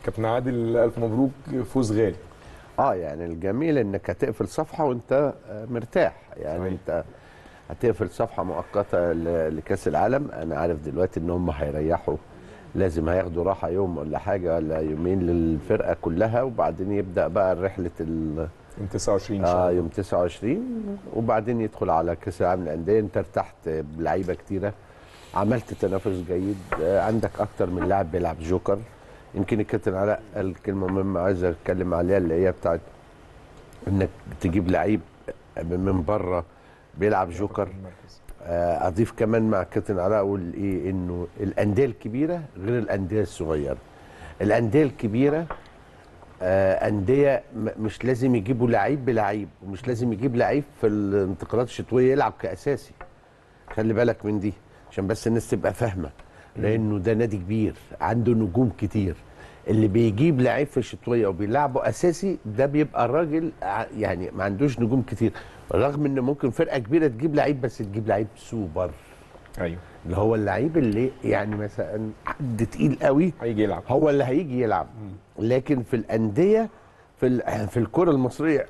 كابتن عادل الف مبروك فوز غالي اه يعني الجميل انك هتقفل صفحه وانت آه، مرتاح يعني صحيح. انت هتقفل صفحه مؤقته ل- لكاس العالم انا عارف دلوقتي ان هم هيريحوا لازم هياخدوا راحه يوم ولا حاجه ولا يومين للفرقه كلها وبعدين يبدا بقى رحله ال يوم 29 ان شاء آه الله يوم 29 وبعدين يدخل على كاس العالم للانديه انت ارتحت بلعيبه كتيره عملت تنافس جيد آه عندك اكتر من لاعب بيلعب جوكر يمكن الكابتن علاء قال كلمه مهمه عايز اتكلم عليها اللي هي بتاعت انك تجيب لعيب من بره بيلعب جوكر المركز. آه، اضيف كمان مع كابتن علاء اقول ايه انه الانديه الكبيره غير الانديه الصغيره الانديه الكبيره آه، انديه م- مش لازم يجيبوا لعيب بلعيب ومش لازم يجيب لعيب في الانتقالات الشتويه يلعب كاساسي خلي بالك من دي عشان بس الناس تبقى فاهمه لانه ده نادي كبير عنده نجوم كتير اللي بيجيب لعيب في الشتويه وبيلعبه اساسي ده بيبقى راجل ع- يعني ما عندوش نجوم كتير رغم ان ممكن فرقه كبيره تجيب لعيب بس تجيب لعيب سوبر ايوه اللي هو اللعيب اللي يعني مثلا حد تقيل قوي هيجي يلعب هو اللي هيجي يلعب لكن في الانديه في ال- في الكره المصريه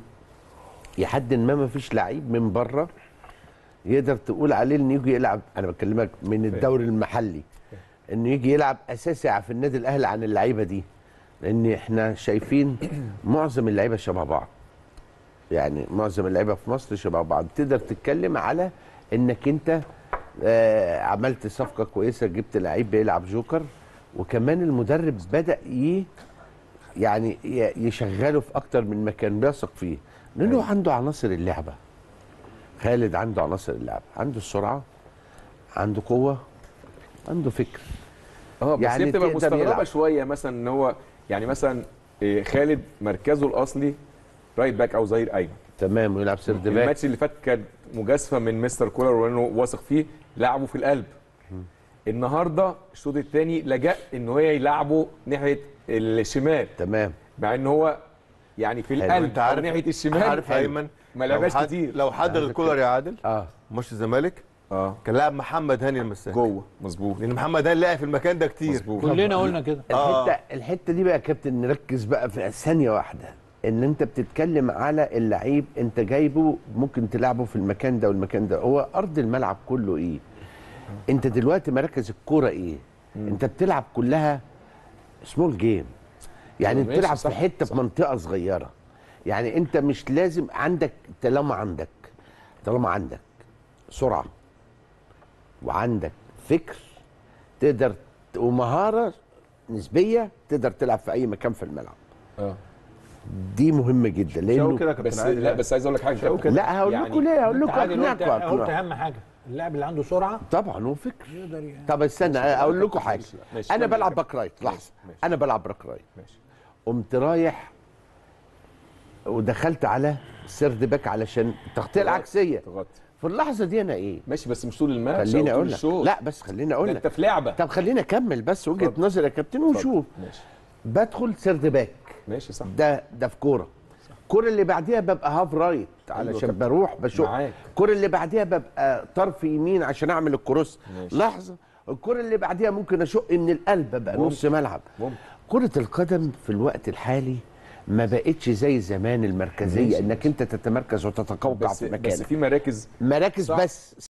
لحد ما ما فيش لعيب من بره يقدر تقول عليه انه يجي يلعب انا بكلمك من الدوري المحلي انه يجي يلعب اساسي في النادي الاهلي عن اللعيبه دي لان احنا شايفين معظم اللعيبه شبه بعض يعني معظم اللعيبه في مصر شبه بعض تقدر تتكلم على انك انت آه عملت صفقه كويسه جبت لعيب بيلعب جوكر وكمان المدرب بدا ي يعني ي- يشغله في اكتر من مكان بيثق فيه لانه عنده عناصر اللعبه خالد عنده عناصر اللعبه عنده السرعه عنده قوه عنده فكر اه بس يعني هي بتبقى تقدر مستغربه يلعب. شويه مثلا ان هو يعني مثلا إيه، خالد مركزه الاصلي رايت باك او ظهير ايمن تمام ويلعب سيرد باك الماتش اللي فات كان مجازفه من مستر كولر وانه واثق فيه لعبه في القلب النهارده الشوط الثاني لجأ ان هو يلعبه ناحيه الشمال تمام مع ان هو يعني في حلو. القلب انت او عارف ناحيه الشمال عارف ايمن ما لو لعبهاش حد- كتير لو حد غير كولر يا عادل اه ماتش الزمالك اه كان لاعب محمد هاني المساك جوه مظبوط لان محمد هاني لعب في المكان ده كتير مظبوط كلنا قلنا كده آه. الحته الحته دي بقى يا كابتن نركز بقى في ثانيه واحده ان انت بتتكلم على اللعيب انت جايبه ممكن تلعبه في المكان ده والمكان ده هو ارض الملعب كله ايه انت دلوقتي مراكز الكوره ايه انت بتلعب كلها سمول جيم يعني ماشي، بتلعب في صح، حته في منطقه صغيره يعني انت مش لازم عندك طالما عندك طالما عندك سرعه وعندك فكر تقدر ومهاره نسبيه تقدر تلعب في اي مكان في الملعب اه دي مهمه جدا شو لانه كده يا كابتن بس عادل لا بس عايز اقول لك حاجه شوكة. لا هقول يعني لكم ليه هقول لكم عادل قلت اقنعكم قلت أقنعكم. اهم حاجه اللاعب اللي عنده سرعه طبعا وفكر يقدر يعني طب استنى اقول لكم حاجه ماشي. انا بلعب باك رايت لحظه ماشي. انا بلعب باك رايت ماشي قمت رايح ودخلت على سيرد باك علشان التغطيه العكسيه تغطي في اللحظه دي انا ايه ماشي بس مش طول الماتش خليني أو طول اقول لك الشوط. لا بس خليني اقول ده لك انت في لعبه طب خليني اكمل بس وجهه اتفضل. نظري يا كابتن ونشوف ماشي بدخل سيرد باك ماشي صح ده ده في كوره الكوره اللي بعديها ببقى هاف رايت علشان كابتن. بروح بشوف معاك. الكوره اللي بعديها ببقى طرف يمين عشان اعمل الكروس ماشي. لحظه الكوره اللي بعديها ممكن اشق من القلب بقى ممكن. نص ملعب ممكن. كره القدم في الوقت الحالي ما بقتش زي زمان المركزيه ماشي، انك انت تتمركز وتتقوقع بس في بس مكانك في مراكز مراكز صح. بس